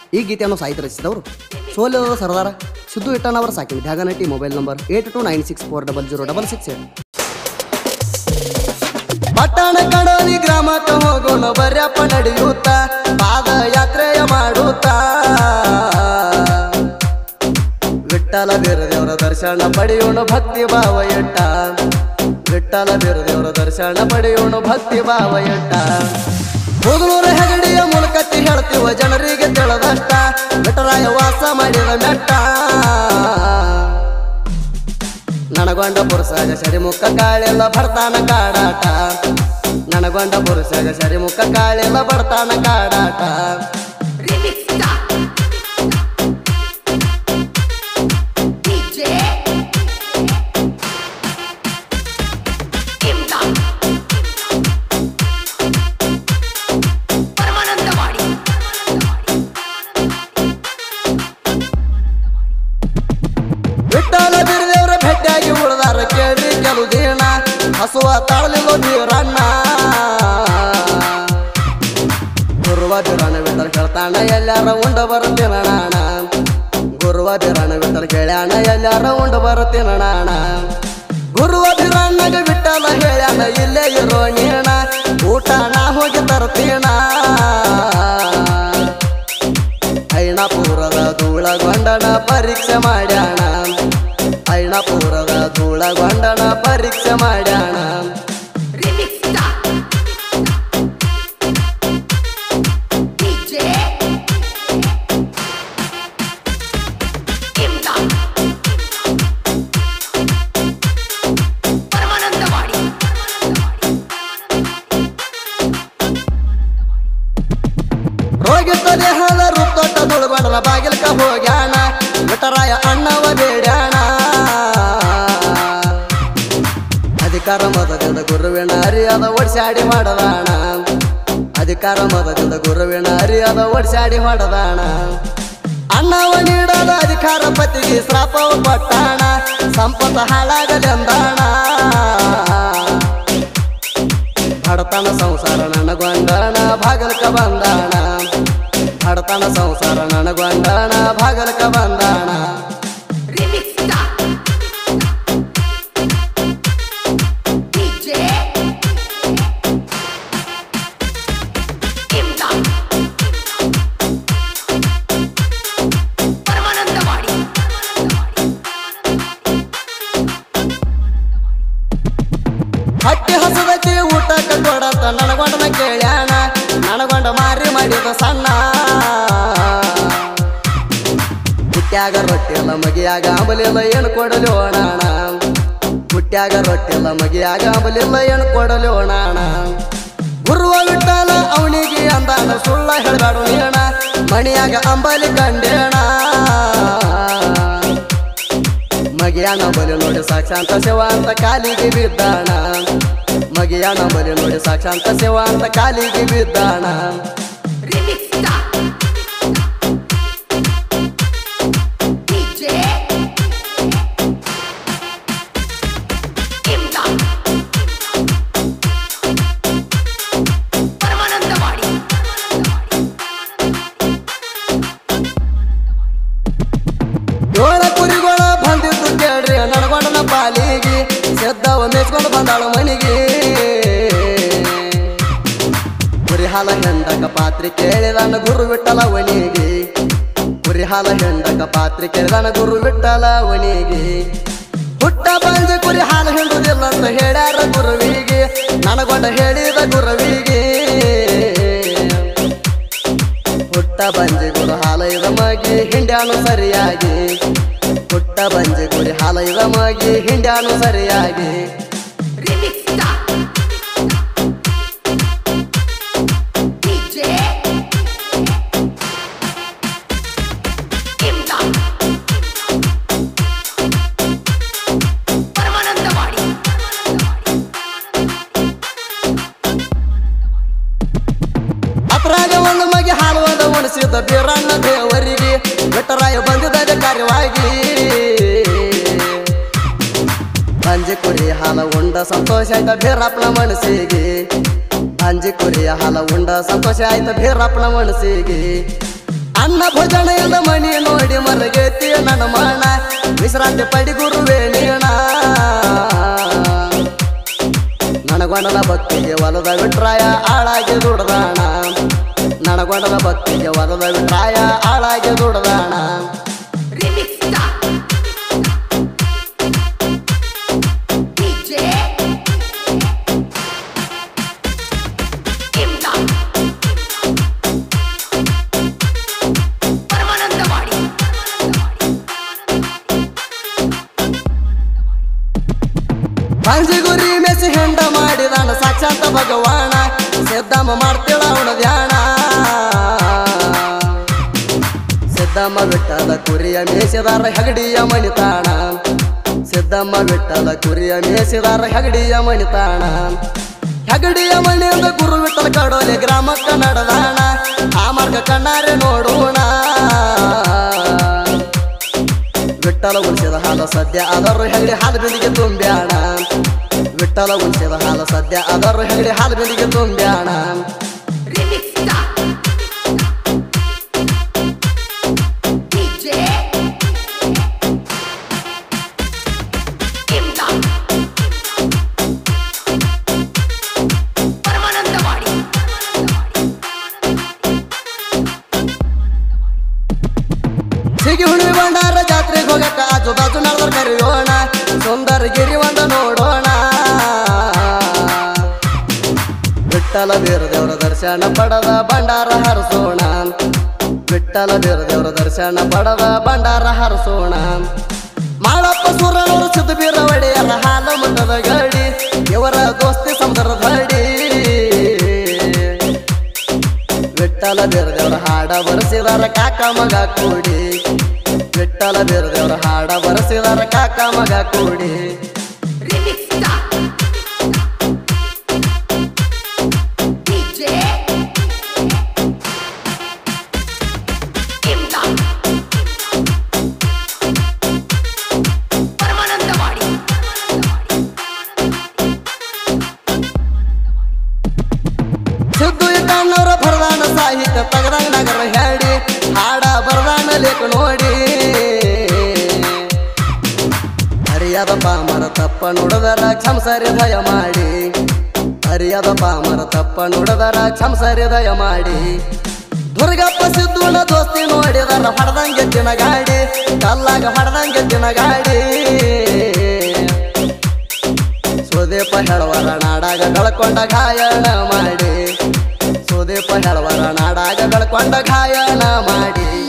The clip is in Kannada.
ಈ ಗೀತೆಯನ್ನು ಸಾಹಿತ್ಯ ರಚಿಸಿದವರು ಸೋಲು ಸರದಾರ ಸಿದ್ದು ಇಟ್ಟನ್ ಅವರ ಸಾಕಿನ ಧ್ಯಾಗನಟಿ mobile number eight two nine six four double zero double six eight ಪಟ್ಟಣ ಕಡಲಿ ಗ್ರಾಮಕ್ಕೆ ಹೋಗೋಣ ಬರ್ಯಪ್ಪ ನಡೆಯುತ್ತ ಪಾದಯಾತ್ರೆಯ ಮಾಡುತ್ತ ವಿಠಲ ಬೀರದೇವರ ದರ್ಶನ ಪಡೆಯೋಣ ಭಕ್ತಿ ಭಾವ ಇಟ್ಟ ವಿಠಲ ಬೀರದೇವರ ದರ್ಶನ ಪಡೆಯೋಣ ಭಕ್ತಿ ಭಾವ ಇಟ್ಟ ಮುಗುಳೂರ ಹೆಗಡಿಯ ಮೂಲಕತ್ತಿ ಹೇಳ್ತೀವ ಜನರಿಗೆ ತಿಳಿದಷ್ಟ ವಿಠರಾಯ ವಾಸ ಮಾಡಿದ ಮೆಟ್ಟ ನನಗೊಂಡ ಪುರುಷಾಗ ಸರಿಮುಖ ಕಾಳೆಲ್ಲ ಬರ್ತಾನ ಕಾಡಾಟ ನನಗೊಂಡ ಪುರುಷಾಗ ಸರಿಮುಖ ಕಾಳೆಲ್ಲ ಬರ್ತಾನ ಕಾಡಾಟ Remix Star. DJ. Imdad. Paramanandawadi Vittala ಬೀರದೇವ್ರ ಭೇಟಿಯಾಗಿ ಉಳಿದಾರ ಕೇಳ್ರಿ ಕೆಲವು ದಿನ ಹಸುವ ತಾಳಲಿಲ್ಲ ಬೀರಣ್ಣ ಗುರುವ ಬೀರಣ್ಣ ವಿಠಲ್ ಕೇಳ್ತಾಣ ಎಲ್ಲಾರ ಉಂಡ ಬರುತ್ತೇನಣ್ಣ ಗುರುವ ಬೀರಣ್ಣ ವಿಠಲ್ ಕೇಳ್ಯಾಣ ಎಲ್ಲಾರ ಉಂಡ ಬರುತ್ತೇನಣ್ಣ ಗುರುವ ಬೀರಣ್ಣಗ ವಿಠಲ ಹೇಳ್ಯಾಣ ಇಲ್ಲೇ ಇರೋ ನೀಣ ಊಟ ನಾ ಹೋಗಿ ತರ್ತೀಣ ಐಣಪುರದ ಧೂಳಗೊಂಡನ ಪರೀಕ್ಷೆ ಮಾಡ್ಯಾಣ ಐಣಪುರದ ಧೂಳಗೊಂಡನ ಪರೀಕ್ಷೆ ಮಾಡ್ಯಾಣ Remix Star. DJ. Imdad. Paramanandawadi ರೋಗಿತ ದೇಹದ ರೂಪದೊಟ್ಟ ಧೂಳಗೊಂಡನ ಬಾಗಿಲ್ಕ ಹೋಗ್ಯಾಣ ವಿಠರಾಯ ಅಣ್ಣವ ಬೇಡ್ಯಾಣ ಅಧಿಕಾರ ಮತದಿಂದ ಗುರುವಿನ ಅರಿಯದ ಒಡ್ಸಾಡಿ ಮಾಡದಾಣ ಅಧಿಕಾರ ಮತದಿಂದ ಗುರುವಿನ ಅರಿಯದ ಒಡ್ಸಾಡಿ ಮಾಡದಾಣ ಅಣ್ಣವ ನೀಡದ ಅಧಿಕಾರ ಪತಿಗೆ ಶ್ರಾಪವ ಕೊಟ್ಟಾಣ ಸಂಪತ್ತ ಹಾಳಾಗಲೆಂದಾಣ ಬಡತನ ಸಂಸಾರ ನನಗೊಂಡಣ ಭಾಗಲ್ಕ ಬಂದಾಣ ಬಡತನ ಸಂಸಾರ ನನಗೊಂಡಣ ಭಾಗಲ್ಕ ಬಂದಾಣ Remix Star. DJ. Imdad. Paramanandawadi ಹಟ್ಟಿ ಹಸದತಿ ಊಟಕ್ಕೆ ಕೊಡತ್ತ ನನಗೊಂಡನ ಕೇಳ್ಯಾಣ ನನಗೊಂಡ ಮಾರಿ ಮಾಡಿದ ಸಣ್ಣ ಹುಟ್ಟ್ಯಾಗ ರೊಟ್ಟಿಲ್ಲ ಮಗಿಯಾಗ ಅಂಬಲಿಲ್ಲ ಏನು ಕೊಡಲಿ ಓಣಾಣ ಹುಟ್ಟ್ಯಾಗ ರೊಟ್ಟಿಲ್ಲ ಮಗಿಯಾಗ ಅಂಬಲಿಲ್ಲ ಏನು ಕೊಡಲಿ ಓಣಾಣ ಗುರುವ ವಿಠಲ ಅವನಿಗೆ ಅಂದಾನ ಸುಳ್ಳ ಹೇಳ್ಬೇಡ ನೀಣ ಮಣಿಯಾಗ ಅಂಬಲಿ ಕಂಡೇಣ ಮಗಿಯಾನ ಬಲಿ ನೋಡಿ ಸಾಕ್ಷಾಂತ ಶಿವ ಅಂತ ಕಾಲಿಗೆ ಬಿದ್ದಾಣ ಮಗಿಯಾನ ಬಲಿ ನೋಡಿ ಸಾಕ್ಷಾಂತ ಶಿವ ಅಂತ ಕಾಲಿಗೆ ಬಿದ್ದಾಣ Remix Star. DJ. Imdad. Paramanandawadi ಏಳ ಕುರಿಗಳ ಬಂದಿದ್ದು ಕೇಳ್ರಿ ನಡ್ಕೊಂಡನ ಪಾಲಿಗೆ ಸೆದ್ದವ ಮೇಚ್ಕೊಂಡು ಬಂದಾಳ ಮನಿಗೆ ಕುರಿ ಹಾಲ ಹೆಂಡಕ ಪಾತ್ರಿ ಕೇಳಿದನ ಗುರು ಬಿಟ್ಟಲ ವನಿಗೆ ಕುರಿ ಹಾಲ ಹೆಂಡಕ ಪಾತ್ರಿ ಕೇಳಿದನ ಗುರು ಬಿಟ್ಟಲ ವನಿಗೆ ಹುಟ್ಟ ಬಂದು ಕುರಿ ಹಾಲು ಹಿಂಡುದಿಲ್ಲ ಅಂತ ಹೇಳ್ಯಾರ ಗುರುವಿಗೆ ನನಗೊಂಡ ಹೇಳಿದ ಗುರುವಿಗೆ ಹುಟ್ಟ ಬಂಜಿ ಗುರು ಹಾಲೈದ ಮಗಿ ಹಿಂಡ್ಯಾನು ಸರಿಯಾಗಿ ಹುಟ್ಟ ಬಂಜಿ ಗುರಿ ಹಾಲೈದ ಮಗಿ ಹಿಂಡ್ಯಾನು ಸರಿಯಾಗಿ Remix Star. DJ. Imdad. Paramanandawadi ಅದ್ರಾಗ ಒಂದು ಮಗಿ ಹಾಲುವದ ಉಣಿಸಿದ ಬೀರಣ್ಣ ದೇವರಿಗೆ ಬೆಟ್ಟರಾಯ ಬಂದಿದ್ದ ಕಾರ್ಯವಾಗಿ ಬಂಜಿ ಕುರಿ ಹಾಲ ಉಂಡ ಸಂತೋಷ ಆಯ್ತ ಬೀರಪ್ಪನ ಮನಸ್ಸಿಗೆ ಬಂಜಿ ಕುರಿಯ ಹಾಲ ಉಂಡ ಸಂತೋಷ ಆಯ್ತ ಬೀರಪ್ಪನ ಮನಸ್ಸಿಗೆ ಅನ್ನ ಭೋಜನ ಇಲ್ಲ ಮನಿ ನೋಡಿ ಮರಗೈತಿ ನನ್ನ ಮಾನ ವಿಶ್ರಾಂತಿ ಪಡಿ ಗುರುವೇ ನೀಣ ನನಗೊಂಡದ ಭಕ್ತಿಗೆ ಹೊಲದ ವಿಟ್ರಾಯ ಆಳಾಗಿ ದುಡ್ದಾಣ ನನಗೊಂಡದ ಭಕ್ತಿಗೆ ಹೊಲದ ವಿಟ್ರಾಯ ಆಳಾಗಿ ದುಡ್ದಾಣ Remix Star. DJ. Imdad. Paramanandawadi ಪಂಜಿ ಗುರಿ ಮೆಸಿ ಹೆಂಡ ಮಾಡಿದಾನ ಸಾಕ್ಷಾತ್ ಭಗವಾನ ಸಿದ್ದಮ್ಮ ಮಾಡ್ತೀಳ ಅವನ ಧ್ಯಾನ ಸಿದ್ದಮ್ಮ ಬಿಟ್ಟದ ಕುರಿಯ ಮೇಸಿದಾರ ಹೆಗಡಿಯ ಮಣಿತಾಣ ಸಿದ್ದಮ್ಮ ಬಿಟ್ಟದ ಕುರಿಯ ಮೇಸಿದಾರ ಹೆಗಡಿಯ ಮಣಿತಾಣ ಹೆಗಡಿಯ ಮಣಿಯಿಂದ ಗುರು ವಿಠಲ ಕಡೋಲೆ ಗ್ರಾಮಕ್ಕ ನಡೆದಾಣ ಆ ಮಾರ್ಗ ಕಣ್ಣಾರೆ ನೋಡೋಣ ವಿಠಲ ಉಳಿಸಿದ ಹಾಲು ಸದ್ಯ ಅದರ ಹೆಗಡಿ ಹಾಲು ಬಿಂದಿಗೆ ತುಂಬ್ಯಾಣ ವಿಠಲ ಉಳಿಸಿದ ಹಾಲು ಸದ್ಯ ಅದರ ಹೆಗಡಿ ಹಾಲು ಬಿಂದಿಗೆ ತುಂಬ್ಯಾಣ Remix Star. DJ. Imdad. Paramanandawadi ಸಿಗಿ ಹುಣಿ ಬಂಡಾರ ಜಾತ್ರೆಗೆ ಹೋಗಕ್ಕ ಆಜು ಬಾಜು ನಡೆದ್ರ ಕರೆಯೋಣ ಸುಂದರ ಗಿರಿ ಒಂದ ನೋಡೋಣ ವಿಠಲ ಬೀರ ದೇವರ ದರ್ಶನ ಪಡದ ಭಂಡಾರ ಹರಿಸೋಣ ವಿಠಲ ಬೀರ ದೇವರ ದರ್ಶನ ಪಡದ ಭಂಡಾರ ಹರಿಸೋಣ ಮಾಳಪ್ಪ ಸೂರನವರು ಸಿದ್ಧ ಬೀರ ಒಡೆಯರ ಹಾಲ ಮಠದ ಗಡಿ ಇವರ ದೋಸ್ತಿ ಸಮುದ್ರದ ಹಡಿ ವಿಠಲ ಬೇರದೇವ್ರ ಹಾಡ ಬರೆಸಿದಾರ ಕಾಕ ಮಗ ಕೂಡಿ ವಿಠಲ ಬೇರದೇವ್ರ ಹಾಡ ಬರೆಸಿದಾರ ಕಾಕ ಮಗ ಕೂಡಿ Remix Star. DJ. Imdad. Paramanandawadi Siddu ಇಟ್ಟಣ್ಣವ್ರ ಬರದಾನ ಸಾಹಿತ್ಯ ತಗದಂಗ ನಗರ ಹೇಳಿ ಹಾಡ ಬರದಾನ ಲೇಖ ನೋಡಿ ಹರಿಯದ ಪಾಮರ ತಪ್ಪ ನುಡದರ ಕ್ಷಮಸರಿ ದಯ ಮಾಡಿ ಹರಿಯದ ಪಾಮರ ತಪ್ಪ ನುಡದರ ಕ್ಷಮಸರಿ ದಯ ಮಾಡಿ ದುರ್ಗಪ್ಪ ಸಿದ್ದುನ ದೋಸ್ತಿ ನೋಡಿದರ ಹೊಡೆದಂಗೆದ್ದಿನ ಗಾಡಿ ಕಲ್ಲಾಗ ಹೊಡೆದಂಗೆದ್ದಿನ ಗಾಡಿ ಸುದೀಪ ಹೇಳುವರ ನಾಡಾಗ ಬೆಳ್ಕೊಂಡ ಗಾಯನ ಮಾಡಿ ಸುದೀಪ ಹೇಳುವರ ನಾಡಾಗ ಬೆಳ್ಕೊಂಡ ಗಾಯನ ಮಾಡಿ